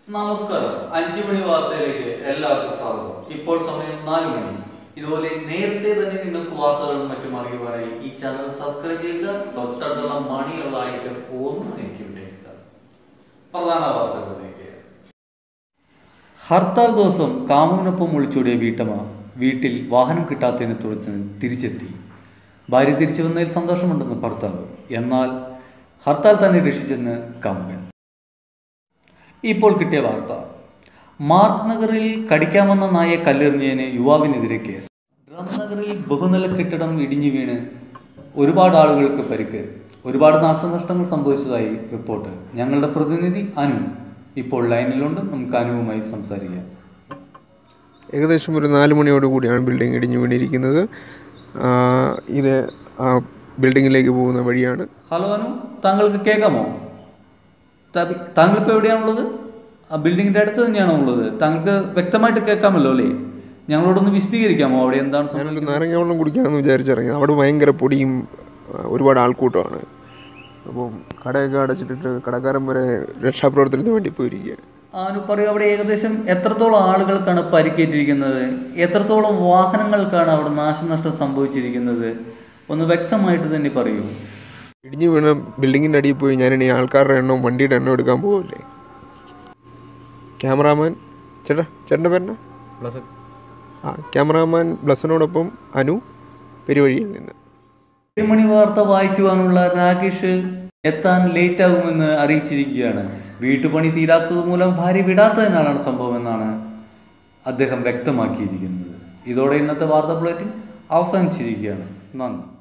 നമസ്കാരം അഞ്ചു മണി വാർത്തയിലേക്ക് എല്ലാവർക്കും സ്വാഗതം ഇപ്പോൾ സമയം നാല് മണി ഇതുപോലെ നേരത്തെ തന്നെ നിങ്ങൾക്ക് വാർത്തകളും മറ്റും അറിയുവാനായി ഈ ചാനൽ സബ്സ്ക്രൈബ് ചെയ്യുക തൊട്ടടുത്തുള്ള മണിയുള്ള ഐറ്റം ഒന്ന് നീക്കി വിട്ടേക്കുക പ്രധാന വാർത്തകളിലേക്ക് ഹർത്താൽ ദിവസം കാമുവിനൊപ്പം ഒളിച്ചോടിയ വീട്ടമ്മ വീട്ടിൽ വാഹനം കിട്ടാത്തതിനെ തുടർന്ന് തിരിച്ചെത്തി ഭാര്യ തിരിച്ചു വന്നതിൽ സന്തോഷമുണ്ടെന്ന് ഭർത്താവ് എന്നാൽ ഹർത്താൽ തന്നെ രക്ഷിച്ചെന്ന് കാമുകൻ ഇപ്പോൾ കിട്ടിയ വാർത്ത മാർക്ക് നഗറിൽ കടിക്കാമെന്ന നായെ കല്ലെറിഞ്ഞതിന് യുവാവിനെതിരെ കേസ് ഡ്രം നഗറിൽ ബഹുനില കെട്ടിടം ഇടിഞ്ഞു വീണ് ഒരുപാട് ആളുകൾക്ക് പരിക്ക് ഒരുപാട് നാശനഷ്ടങ്ങൾ സംഭവിച്ചതായി റിപ്പോർട്ട് ഞങ്ങളുടെ പ്രതിനിധി അനു ഇപ്പോൾ ലൈനിലുണ്ട് നമുക്ക് അനുവുമായി സംസാരിക്കാം ഏകദേശം ഒരു നാല് മണിയോട് കൂടിയാണ് ബിൽഡിംഗ് ഇടിഞ്ഞു വീണിരിക്കുന്നത് ആ, ഇത് ആ ബിൽഡിങ്ങിലേക്ക് പോകുന്ന വഴിയാണ് ഹലോ അനു താങ്കൾക്ക് കേൾക്കാമോ താ- താങ്കളിപ്പോൾ എവിടെയാണുള്ളത് ആ ബിൽഡിങ്ങിൻ്റെ അടുത്ത് തന്നെയാണോ ഉള്ളത് താങ്കൾക്ക് വ്യക്തമായിട്ട് കേൾക്കാമല്ലോ അല്ലേ ഞങ്ങളോടൊന്ന് വിശദീകരിക്കാമോ അവിടെ എന്താണ് സംഭവിച്ചത്? ഞാനൊരു നാരങ്ങ വെള്ളം കുടിക്കാമെന്ന് വിചാരിച്ചിറങ്ങി അവിടെ ഭയങ്കര പൊടിയും ആ, ഒരുപാട് ആൾക്കൂട്ടമാണ് അപ്പം കടയൊക്കെ അടച്ചിട്ടിട്ട് കടക്കാരൻ വരെ രക്ഷാപ്രവർത്തനത്തിന് വേണ്ടി പോയിരിക്കുക അനു പറയൂ അവിടെ ഏകദേശം എത്രത്തോളം ആളുകൾക്കാണ് പരിക്കേറ്റിരിക്കുന്നത് എത്രത്തോളം വാഹനങ്ങൾക്കാണ് അവിടെ നാശനഷ്ടം സംഭവിച്ചിരിക്കുന്നത് ഒന്ന് വ്യക്തമായിട്ട് തന്നെ പറയൂ ഇടിഞ്ഞു വീണ ബിൽഡിങ്ങിൻ്റെ അടിയിൽ പോയി ഞാനിനി ആൾക്കാരുടെ എണ്ണവും വണ്ടിയുടെ എണ്ണം എടുക്കാൻ പോകല്ലേ ക്യാമറാമാൻ ചേട്ടാ ചേട്ടൻ്റെ പേരെന്നാ ആ ക്യാമറാമാൻ ബ്ലസ്സിനോടൊപ്പം അനു പെരുവഴിയിൽ നിന്ന് ഏഴ് മണി വാർത്ത വായിക്കുവാനുള്ള രാകേഷ് എത്താൻ ലേറ്റ് ആകുമെന്ന് അറിയിച്ചിരിക്കുകയാണ് വീട്ടുപണി തീരാത്തത് മൂലം ഭാര്യ വിടാത്തതിനാലാണ് സംഭവമെന്നാണ് അദ്ദേഹം വ്യക്തമാക്കിയിരിക്കുന്നത് ഇതോടെ ഇന്നത്തെ വാർത്താ ബുള്ളറ്റിൻ അവസാനിച്ചിരിക്കുകയാണ് നന്ദി